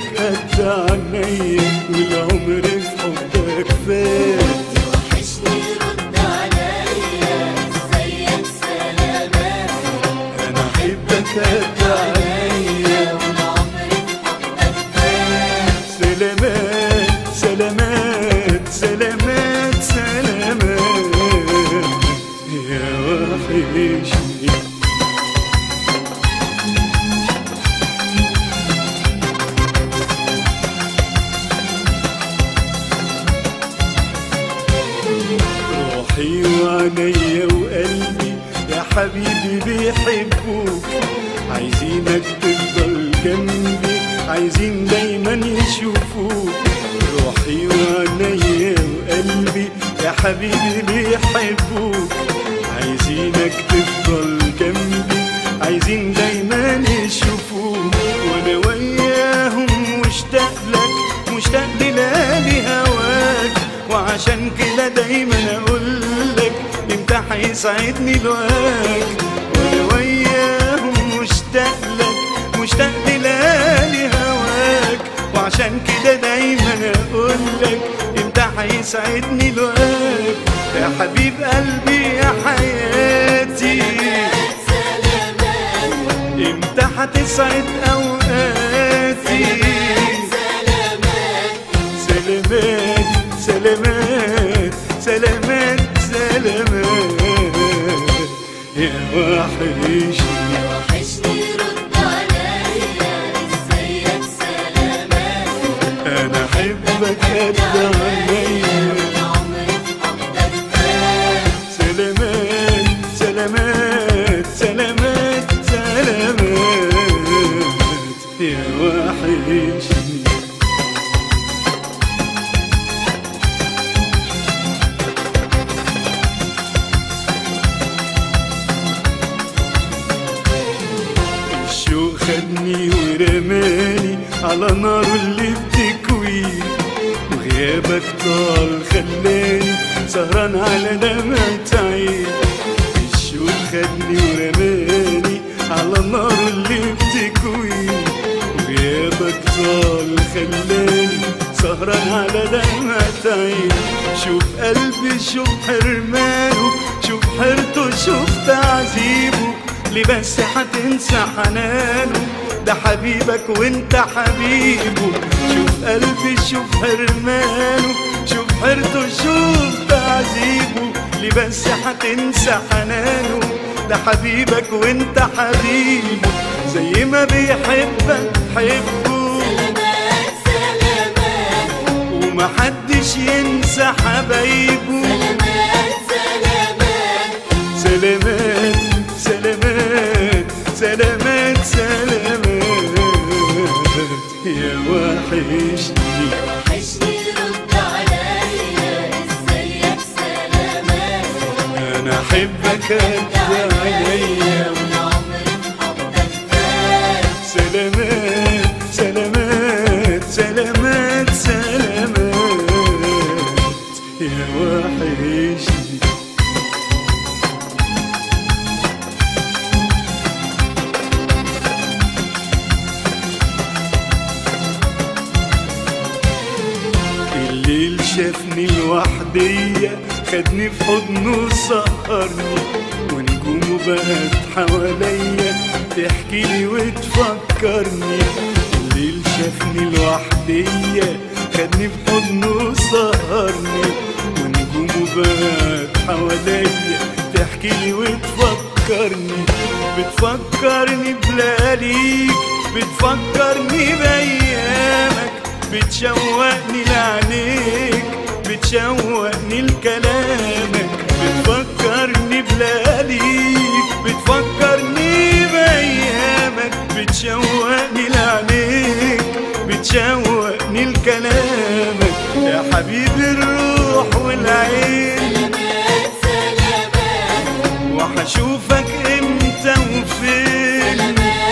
قد عينيا والعمر في حبك فات وحشني رد عليا ازيك سلامات انا احبك قد عينيا والعمر في حبك فات سلامات سلامات سلامات سلامات يا وحشني روحي وعينيا وقلبي يا حبيبي بيحبوك عايزينك تفضل جنبي عايزين دايما يشوفوك روحي وعينيا وقلبي يا حبيبي بيحبوك عايزينك تفضل جنبي عايزين دايما يشوفوك وانا وياهم مشتاق لك مشتاق للالي هواك وعشان كده دايما اقول لك امتى هيسعدني الواك وانا وياهم مشتاق لك مشتاق للالي هواك وعشان كده دايما اقول لك امتى هيسعدني الواك يا حبيب قلبي يا حياتي سلامات امتى هتسعد اوقاتي سلامات سلامات سلامات سلامات سلامات يا وحشني وحشني رد عليا ازيك سلامات انا احبك قد عينيا والعمر في حبك فات سلامات سلامات سلامات سلامات يا وحشني الشوق خدني ورماني على نار اللي بتكوي وغيابك طال خلاني سهران على دمعة عين الشوق خدني ورماني على نار اللي بتكوي وغيابك طال خلاني سهران على دمعة عين شوف قلبي شوف حرمانه شوف حيرته شوف تعذيبه ليه بس هتنسى حنانه ده حبيبك وانت حبيبه شوف قلبي شوف حرمانه شوف حيرته شوف تعذيبه ليه بس هتنسى حنانه ده حبيبك وانت حبيبه زي ما بيحبك حبه سلامات سلامات ومحدش ينسى حبايبه سلامات سلامات سلامات سلامات سلامات سلامات يا وحشني وحشني رد عليا ازيك سلامات انا احبك قد عينيا والعمر في حبك فات سلامات سلامات سلامات سلامات يا وحشني الليل شافني لوحدية خدني في حضنه سهرني ونجومه بقت حواليا تحكي لي وتفكرني الليل شافني لوحدية خدني في حضنه سهرني ونجومه بقت حواليا تحكي لي وتفكرني بتفكرني بلاليك بتفكرني بأيامك بتشوقني لعينيك بتشوقني لكلامك بتفكرني بلاليك بتفكرني بأيامك بتشوقني لعينيك بتشوقني لكلامك يا حبيبي الروح والعين سلامات سلامات وحشوفك امتى وفين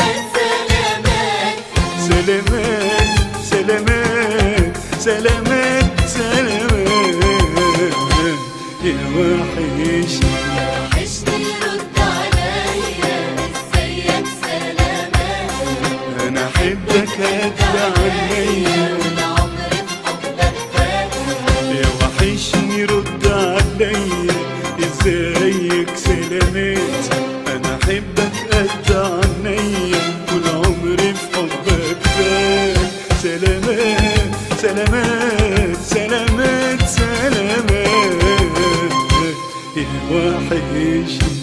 سلامات سلامات سلامات سلامات سلامات سلامات يا وحشني وحشني رد عليا ازيك سلامات انا احبك قد عينيا سلامات سلامات يا وحشني